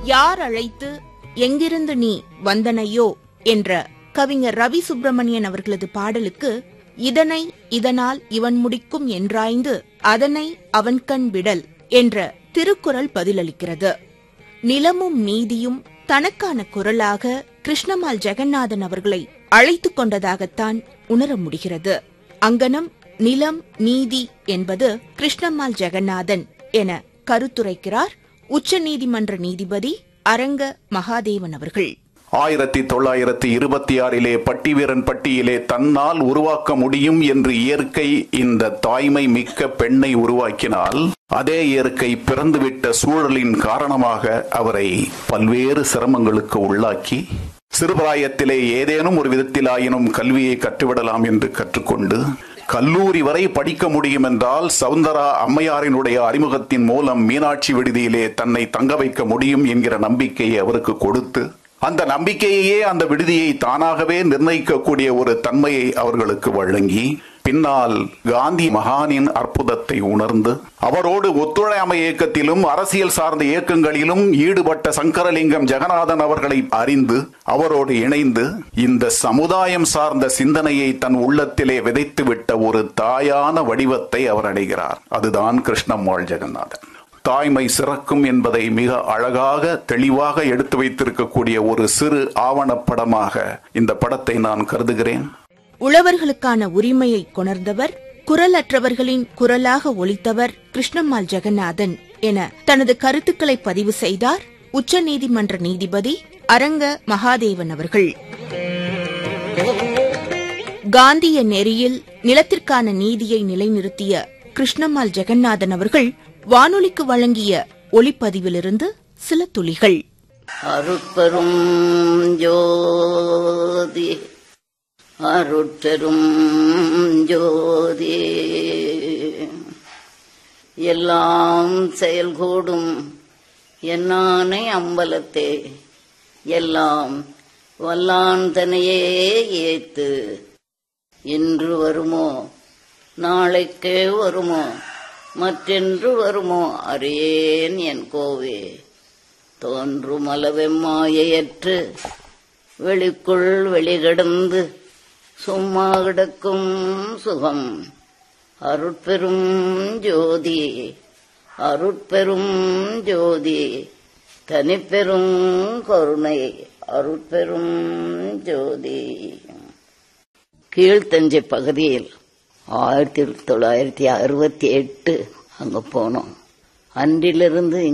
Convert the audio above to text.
யார் அழைத்து எங்கிருந்து நீ வந்தனையோ என்ற கவிஞர் ரவி சுப்பிரமணியன் அவர்களது பாடலுக்கு இதனை இதனால் இவன் முடிக்கும் என்றாய்ந்து அதனை அவன் கண் விடல் என்ற திருக்குறள் பதிலளிக்கிறது நிலமும் நீதியும் தனக்கான குரலாக கிருஷ்ணமால் ஜெகநாதன் அவர்களை அழைத்துக் கொண்டதாகத்தான் உணர முடிகிறது அங்கனம் நிலம் நீதி என்பது கிருஷ்ணம்மாள் ஜெகநாதன் என கருத்துரைக்கிறார் உச்சநீதிமன்ற நீதிபதி அரங்க மகாதேவன் அவர்கள் ஆயிரத்தி தொள்ளாயிரத்தி இருபத்தி ஆறிலே பட்டிவீரன் பட்டியிலே தன்னால் உருவாக்க முடியும் என்று இயற்கை இந்த தாய்மை மிக்க பெண்ணை உருவாக்கினால் அதே இயற்கை பிறந்துவிட்ட சூழலின் காரணமாக அவரை பல்வேறு சிரமங்களுக்கு உள்ளாக்கி சிறுபிராயத்திலே ஏதேனும் ஒரு விதத்திலாயினும் கல்வியை கற்றுவிடலாம் என்று கற்றுக்கொண்டு கல்லூரி வரை படிக்க முடியும் என்றால் சவுந்தரா அம்மையாரினுடைய அறிமுகத்தின் மூலம் மீனாட்சி விடுதியிலே தன்னை தங்க வைக்க முடியும் என்கிற நம்பிக்கையை அவருக்கு கொடுத்து அந்த நம்பிக்கையையே அந்த விடுதியை தானாகவே நிர்ணயிக்கக்கூடிய ஒரு தன்மையை அவர்களுக்கு வழங்கி பின்னால் காந்தி மகானின் அற்புதத்தை உணர்ந்து அவரோடு ஒத்துழையாமை இயக்கத்திலும் அரசியல் சார்ந்த இயக்கங்களிலும் ஈடுபட்ட சங்கரலிங்கம் ஜெகநாதன் அவர்களை அறிந்து அவரோடு இணைந்து இந்த சமுதாயம் சார்ந்த சிந்தனையை தன் உள்ளத்திலே விதைத்துவிட்ட ஒரு தாயான வடிவத்தை அவர் அடைகிறார் அதுதான் கிருஷ்ணம்மாள் ஜெகநாதன் தாய்மை சிறக்கும் என்பதை மிக அழகாக தெளிவாக எடுத்து வைத்திருக்கக்கூடிய ஒரு சிறு ஆவணப்படமாக இந்த படத்தை நான் கருதுகிறேன் உழவர்களுக்கான உரிமையை கொணர்ந்தவர் குரலற்றவர்களின் குரலாக ஒலித்தவர் கிருஷ்ணம்மாள் ஜெகநாதன் என தனது கருத்துக்களை பதிவு செய்தார் உச்சநீதிமன்ற நீதிபதி அரங்க மகாதேவன் அவர்கள் காந்திய நெறியில் நிலத்திற்கான நீதியை நிலைநிறுத்திய கிருஷ்ணம்மாள் ஜெகநாதன் அவர்கள் வானொலிக்கு வழங்கிய ஒளிப்பதிவிலிருந்து சில துளிகள் அருட்பெரும் ஜோதி அருட்பெரும் ஜோதி எல்லாம் செயல்கூடும் என்னானை அம்பலத்தே எல்லாம் வல்லான் தனையே ஏத்து இன்று வருமோ நாளைக்கே வருமோ மற்றென்று வருமோ அறியேன் என் கோவே தோன்றும் அளவெம்மாயற்று வெளிக்குள் வெளிகிடந்து சும்மா கிடக்கும் சுகம் அருட்பெரும் ஜோதி அருட்பெரும் ஜோதி தனிப்பெரும் கருணை அருட்பெரும் ஜோதி கீழ்த்தஞ்சை பகுதியில் ஆயிரத்தி தொள்ளாயிரத்தி அறுபத்தி எட்டு அங்க போனோம் அன்றிலிருந்து